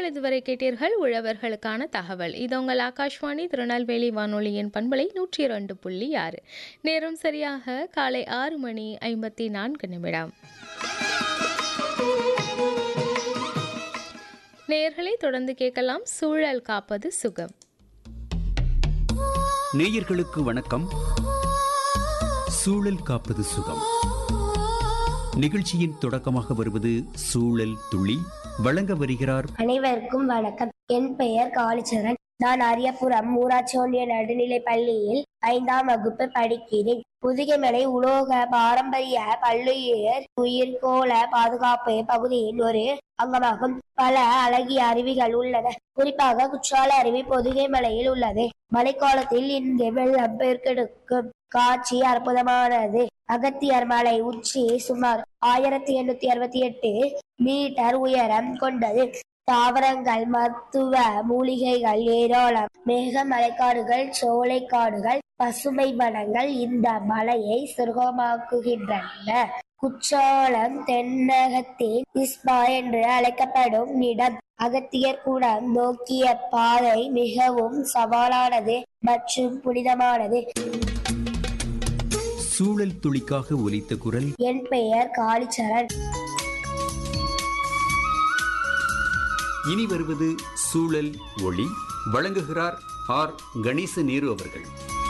நேர்கள் இதுவரை கேட்டீர்கள் உழவர்களுக்கான தகவல் இது உங்கள் ஆகாஷ்வாணி திருநெல்வேலி வானொலியின் பண்பலை நூற்றி இரண்டு புள்ளி ஆறு நேரம் சரியாக காலை ஆறு மணி ஐம்பத்தி நான்கு நிமிடம் நேர்களை தொடர்ந்து கேட்கலாம் சூழல் காப்பது சுகம் நேயர்களுக்கு வணக்கம் சூழல் காப்பது சுகம் நிகழ்ச்சியின் தொடக்கமாக வருவது சூழல் துளி வழங்க வருகிறார் அனைவருக்கும் வணக்கம் என் பெயர் காளிச்சரன் நான் அரியபுரம் ஊராட்சி ஒன்றிய நடுநிலைப் பள்ளியில் ஐந்தாம் வகுப்பு படிக்கிறேன் புதுகைமலை உலோக பாரம்பரிய பல்லுயிர் உயிர்கோள பாதுகாப்பு பகுதியின் ஒரு அங்கமாகும் பல அழகிய அருவிகள் உள்ளன குறிப்பாக குற்றால அருவி பொதுகை மலையில் உள்ளது மழைக்காலத்தில் இங்கு வெள்ளம் பெருக்கெடுக்கும் காட்சி அற்புதமானது அகத்தியர் மலை உச்சி சுமார் ஆயிரத்தி எண்ணூத்தி அறுபத்தி எட்டு மீட்டர் உயரம் கொண்டது தாவரங்கள் மருத்துவ மூலிகைகள் ஏராளம் மேக மலைக்காடுகள் சோலைக்காடுகள் பசுமை வனங்கள் இந்த மலையை சுருகமாக்குகின்றன குற்றாலம் தென்னகத்தின் இஸ்பா என்று அழைக்கப்படும் இடம் அகத்தியர் குடம் நோக்கிய பாதை மிகவும் சவாலானது மற்றும் புனிதமானது சூழல் துளிக்காக ஒலித்த குரல் என் பெயர் காளிச்சரண் இனி வருவது சூழல் ஒளி வழங்குகிறார் ஆர் கணேச நேரு அவர்கள்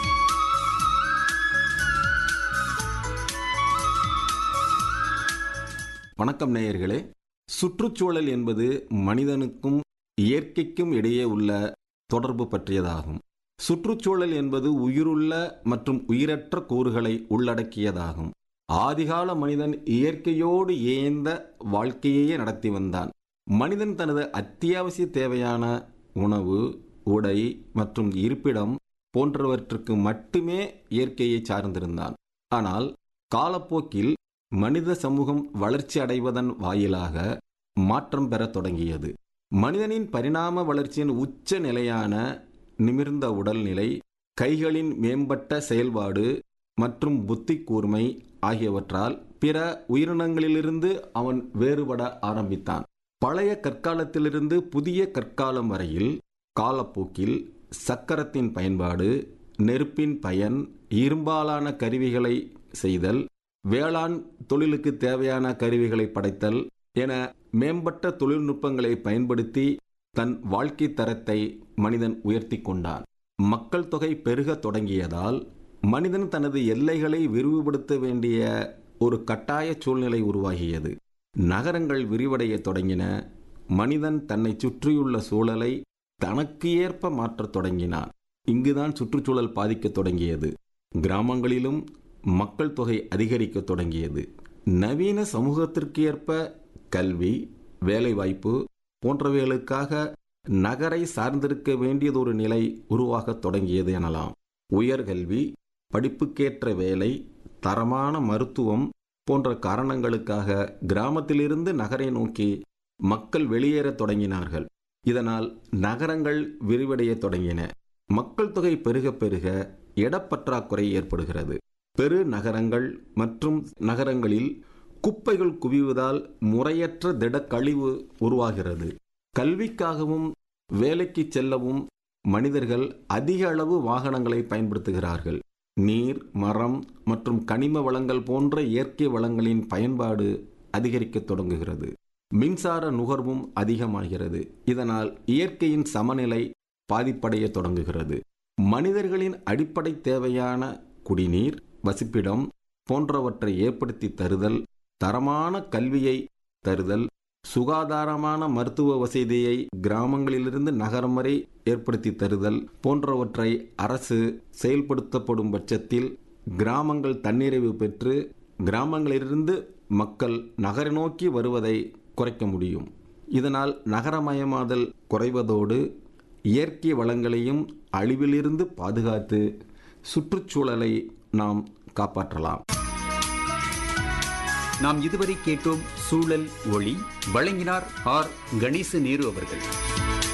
வணக்கம் நேயர்களே சுற்றுச்சூழல் என்பது மனிதனுக்கும் இயற்கைக்கும் இடையே உள்ள தொடர்பு பற்றியதாகும் சுற்றுச்சூழல் என்பது உயிருள்ள மற்றும் உயிரற்ற கூறுகளை உள்ளடக்கியதாகும் ஆதிகால மனிதன் இயற்கையோடு ஏந்த வாழ்க்கையையே நடத்தி வந்தான் மனிதன் தனது அத்தியாவசிய தேவையான உணவு உடை மற்றும் இருப்பிடம் போன்றவற்றுக்கு மட்டுமே இயற்கையை சார்ந்திருந்தான் ஆனால் காலப்போக்கில் மனித சமூகம் வளர்ச்சி அடைவதன் வாயிலாக மாற்றம் பெறத் தொடங்கியது மனிதனின் பரிணாம வளர்ச்சியின் உச்ச நிலையான நிமிர்ந்த உடல்நிலை கைகளின் மேம்பட்ட செயல்பாடு மற்றும் புத்தி கூர்மை ஆகியவற்றால் பிற உயிரினங்களிலிருந்து அவன் வேறுபட ஆரம்பித்தான் பழைய கற்காலத்திலிருந்து புதிய கற்காலம் வரையில் காலப்போக்கில் சக்கரத்தின் பயன்பாடு நெருப்பின் பயன் இரும்பாலான கருவிகளை செய்தல் வேளாண் தொழிலுக்கு தேவையான கருவிகளை படைத்தல் என மேம்பட்ட தொழில்நுட்பங்களை பயன்படுத்தி தன் வாழ்க்கை தரத்தை மனிதன் உயர்த்தி கொண்டான் மக்கள் தொகை பெருகத் தொடங்கியதால் மனிதன் தனது எல்லைகளை விரிவுபடுத்த வேண்டிய ஒரு கட்டாய சூழ்நிலை உருவாகியது நகரங்கள் விரிவடைய தொடங்கின மனிதன் தன்னை சுற்றியுள்ள சூழலை தனக்கு ஏற்ப மாற்றத் தொடங்கினான் இங்குதான் சுற்றுச்சூழல் பாதிக்கத் தொடங்கியது கிராமங்களிலும் மக்கள் தொகை அதிகரிக்கத் தொடங்கியது நவீன சமூகத்திற்கு ஏற்ப கல்வி வேலைவாய்ப்பு போன்றவைகளுக்காக நகரை சார்ந்திருக்க வேண்டியதொரு நிலை உருவாகத் தொடங்கியது எனலாம் உயர்கல்வி படிப்புக்கேற்ற வேலை தரமான மருத்துவம் போன்ற காரணங்களுக்காக கிராமத்திலிருந்து நகரை நோக்கி மக்கள் வெளியேறத் தொடங்கினார்கள் இதனால் நகரங்கள் விரிவடையத் தொடங்கின மக்கள் தொகை பெருக பெருக இடப்பற்றாக்குறை ஏற்படுகிறது பெரு நகரங்கள் மற்றும் நகரங்களில் குப்பைகள் குவிவதால் முறையற்ற திடக்கழிவு உருவாகிறது கல்விக்காகவும் வேலைக்கு செல்லவும் மனிதர்கள் அதிக அளவு வாகனங்களை பயன்படுத்துகிறார்கள் நீர் மரம் மற்றும் கனிம வளங்கள் போன்ற இயற்கை வளங்களின் பயன்பாடு அதிகரிக்கத் தொடங்குகிறது மின்சார நுகர்வும் அதிகமாகிறது இதனால் இயற்கையின் சமநிலை பாதிப்படைய தொடங்குகிறது மனிதர்களின் அடிப்படை தேவையான குடிநீர் வசிப்பிடம் போன்றவற்றை ஏற்படுத்தி தருதல் தரமான கல்வியை தருதல் சுகாதாரமான மருத்துவ வசதியை கிராமங்களிலிருந்து நகரம் வரை ஏற்படுத்தி தருதல் போன்றவற்றை அரசு செயல்படுத்தப்படும் பட்சத்தில் கிராமங்கள் தன்னிறைவு பெற்று கிராமங்களிலிருந்து மக்கள் நகர நோக்கி வருவதை குறைக்க முடியும் இதனால் நகரமயமாதல் குறைவதோடு இயற்கை வளங்களையும் அழிவிலிருந்து பாதுகாத்து சுற்றுச்சூழலை நாம் காப்பாற்றலாம் நாம் இதுவரை கேட்டோம் சூழல் ஒளி வழங்கினார் ஆர் கணேச நேரு அவர்கள்